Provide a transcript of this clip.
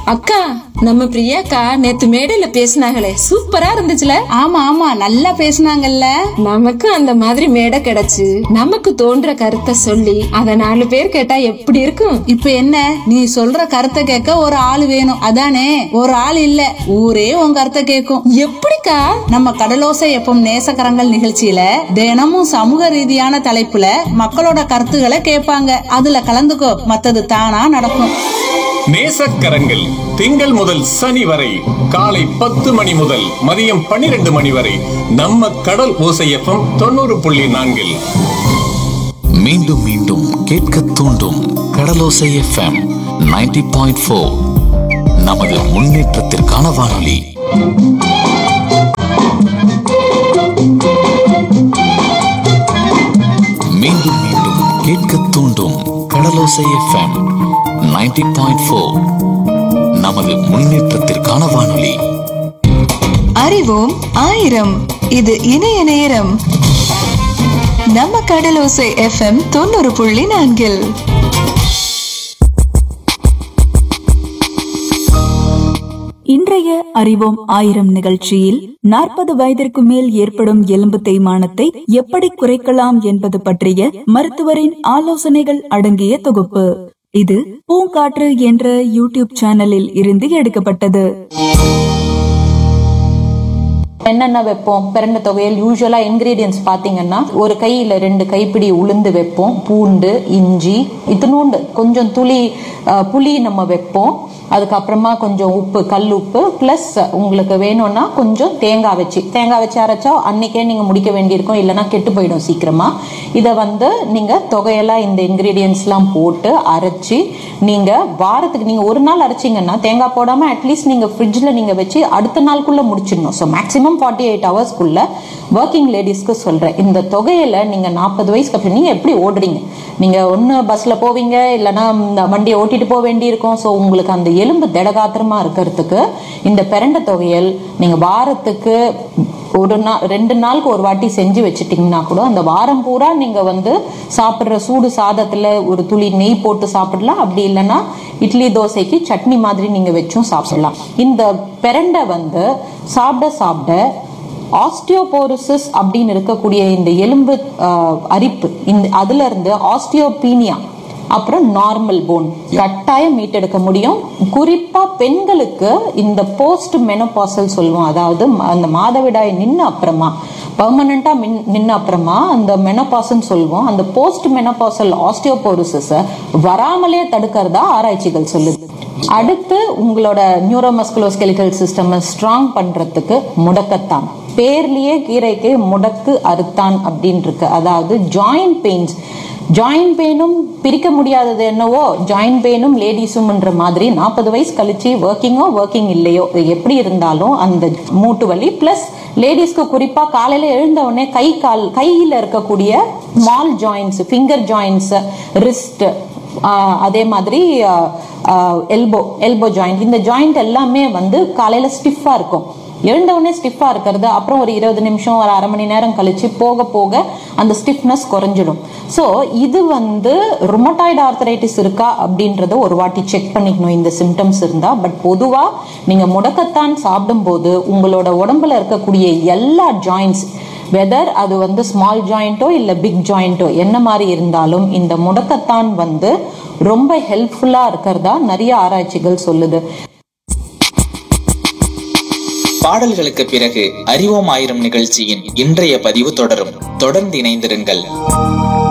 அக்கா நம்ம பிரியாக்கா நேத்து மேடையில பேசினாங்களே சூப்பரா இருந்துச்சுல ஆமா ஆமா நல்லா பேசுனாங்கல்ல நமக்கு அந்த மாதிரி மேடை கிடைச்சு நமக்கு தோன்ற கருத்தை சொல்லி அத நாலு பேர் கேட்டா எப்படி இருக்கும் இப்ப என்ன நீ சொல்ற கருத்தை கேட்க ஒரு ஆள் வேணும் அதானே ஒரு ஆள் இல்ல ஊரே உன் கருத்தை கேட்கும் எப்படிக்கா நம்ம கடலோசை எப்பம் நேசக்கரங்கள் நிகழ்ச்சியில தினமும் சமூக ரீதியான தலைப்புல மக்களோட கருத்துக்களை கேட்பாங்க அதுல கலந்துக்கோ மத்தது தானா நடக்கும் நேசக்கரங்கள் திங்கள் முதல் சனி வரை காலை பத்து மணி முதல் மதியம் பன்னிரண்டு மணி வரை நம்ம கடல் ஓசையப்பம் தொண்ணூறு புள்ளி நான்கில் மீண்டும் மீண்டும் கேட்க தூண்டும் கடலோசை எஃப்எம் 90.4 பாயிண்ட் ஃபோர் நமது முன்னேற்றத்திற்கான வானொலி மீண்டும் மீண்டும் கேட்க தூண்டும் கடலோசை எஃப்எம் 90.4 பாயிண்ட் ஃபோர் நமது முன்னேற்றத்திற்கான வானொலி அறிவோம் ஆயிரம் இது இணைய நேரம் நம்ம கடலோசை எஃப்எம் தொண்ணூறு புள்ளி நான்கில் இன்றைய அறிவோம் ஆயிரம் நிகழ்ச்சியில் நாற்பது வயதிற்கு மேல் ஏற்படும் எலும்பு தேய்மானத்தை எப்படி குறைக்கலாம் என்பது பற்றிய மருத்துவரின் ஆலோசனைகள் அடங்கிய தொகுப்பு இது பூங்காற்று என்ற யூடியூப் சேனலில் இருந்து எடுக்கப்பட்டது என்னென்ன வைப்போம் பிறண்ட தொகையில் யூஸ்வலா இன்கிரீடியன்ஸ் பாத்தீங்கன்னா ஒரு கையில ரெண்டு கைப்பிடி உளுந்து வைப்போம் பூண்டு இஞ்சி இத்தினூண்டு கொஞ்சம் துளி அஹ், புளி நம்ம வைப்போம் அதுக்கப்புறமா கொஞ்சம் உப்பு கல் உப்பு பிளஸ் உங்களுக்கு வேணும்னா கொஞ்சம் தேங்காய் வச்சு தேங்காய் வச்சு அரைச்சா அன்னைக்கே நீங்க முடிக்க வேண்டியிருக்கும் இல்லைன்னா கெட்டு போயிடும் சீக்கிரமா இதை வந்து நீங்க தொகையெல்லாம் இந்த இன்கிரீடியன்ஸ்லாம் போட்டு அரைச்சி நீங்க வாரத்துக்கு நீங்க ஒரு நாள் அரைச்சிங்கன்னா தேங்காய் போடாம அட்லீஸ்ட் நீங்க ஃப்ரிட்ஜ்ல நீங்க வச்சு அடுத்த நாளுக்குள்ள முடிச்சிடணும் ஸோ மேக்ஸிமம் ஃபார்ட்டி எயிட் ஹவர்ஸ்க்குள்ள ஒர்க்கிங் லேடிஸ்க்கு சொல்றேன் இந்த தொகையில நீங்க நாற்பது வயசுக்கு அப்புறம் நீங்க எப்படி ஓடுறீங்க நீங்க ஒண்ணு பஸ்ல போவீங்க இல்லைன்னா இந்த வண்டியை ஓட்டிட்டு போக வேண்டியிருக்கும் ஸோ உங்களுக்கு அந்த எலும்பு திடகாத்திரமா இருக்கிறதுக்கு இந்த பிறண்ட தொகையல் நீங்க வாரத்துக்கு ஒரு நாள் ரெண்டு நாளுக்கு ஒரு வாட்டி செஞ்சு வச்சுட்டீங்கன்னா கூட அந்த வாரம் பூரா நீங்க வந்து சாப்பிடுற சூடு சாதத்துல ஒரு துளி நெய் போட்டு சாப்பிடலாம் அப்படி இல்லைன்னா இட்லி தோசைக்கு சட்னி மாதிரி நீங்க வச்சும் சாப்பிடலாம் இந்த பிரண்டை வந்து சாப்பிட சாப்பிட ஆஸ்டியோபோரோசிஸ் அப்படின்னு இருக்கக்கூடிய இந்த எலும்பு ஆஹ், அரிப்பு இந்த அதுல இருந்து ஆஸ்டியோபீனியா அப்புறம் நார்மல் போன் கட்டாயம் மீட்டெடுக்க முடியும் குறிப்பா பெண்களுக்கு இந்த போஸ்ட் மெனோபாசல் சொல்லுவோம் அதாவது ம- அந்த மாதவிடாய் நின்ன அப்புறமா பர்மனண்டா மின் நின்ன அப்புறமா அந்த மெனோபாசல் சொல்லுவோம் அந்த போஸ்ட் மெனோபாசல் ஆஸ்டியோபோரோசிஸ வராமலே தடுக்கிறதா ஆராய்ச்சிகள் சொல்லுது அடுத்து உங்களோட நியூரோமஸ்குலோஸ்கெலிட்டல் சிஸ்டம் ஸ்ட்ராங் பண்றதுக்கு முடக்கத்தான் பேர்லயே கீரைக்கு முடக்கு அறுத்தான் அப்படின்னு இருக்கு அதாவது ஜாயிண்ட் பெயின்ஸ் ஜாயிண்ட் பெயினும் பிரிக்க முடியாதது என்னவோ ஜாயிண்ட் பெயினும் லேடிஸும்ன்ற மாதிரி நாற்பது வயசு கழிச்சு ஒர்க்கிங்கோ ஒர்க்கிங் இல்லையோ இது எப்படி இருந்தாலும் அந்த மூட்டு வலி பிளஸ் லேடிஸ்க்கு குறிப்பா காலையில எழுந்த உடனே கை கால் கையில இருக்கக்கூடிய small joints finger joints wrist அதே மாதிரி எல்போ எல்போ ஜாயிண்ட் இந்த ஜாயிண்ட் எல்லாமே வந்து காலையில ஸ்டிஃபா இருக்கும் எழுந்த உடனே ஸ்டிஃபா இருக்கிறது அப்புறம் ஒரு இருபது நிமிஷம் ஒரு அரை மணி நேரம் கழிச்சு போக போக அந்த ஸ்டிஃப்னஸ் குறைஞ்சிடும் ஸோ இது வந்து ருமட்டாய்டு ஆர்த்தரைட்டிஸ் இருக்கா அப்படின்றத ஒரு வாட்டி செக் பண்ணிக்கணும் இந்த சிம்டம்ஸ் இருந்தா பட் பொதுவா நீங்க முடக்கத்தான் சாப்பிடும்போது உங்களோட உடம்புல இருக்கக்கூடிய எல்லா ஜாயின்ஸ் வெதர் அது வந்து ஸ்மால் ஜாயிண்ட்டோ இல்ல பிக் ஜாயிண்ட்டோ என்ன மாதிரி இருந்தாலும் இந்த முடக்கத்தான் வந்து ரொம்ப ஹெல்ப்ஃபுல்லா இருக்கிறதா நிறைய ஆராய்ச்சிகள் சொல்லுது பாடல்களுக்கு பிறகு அறிவோம் ஆயிரம் நிகழ்ச்சியின் இன்றைய பதிவு தொடரும் தொடர்ந்து இணைந்திருங்கள்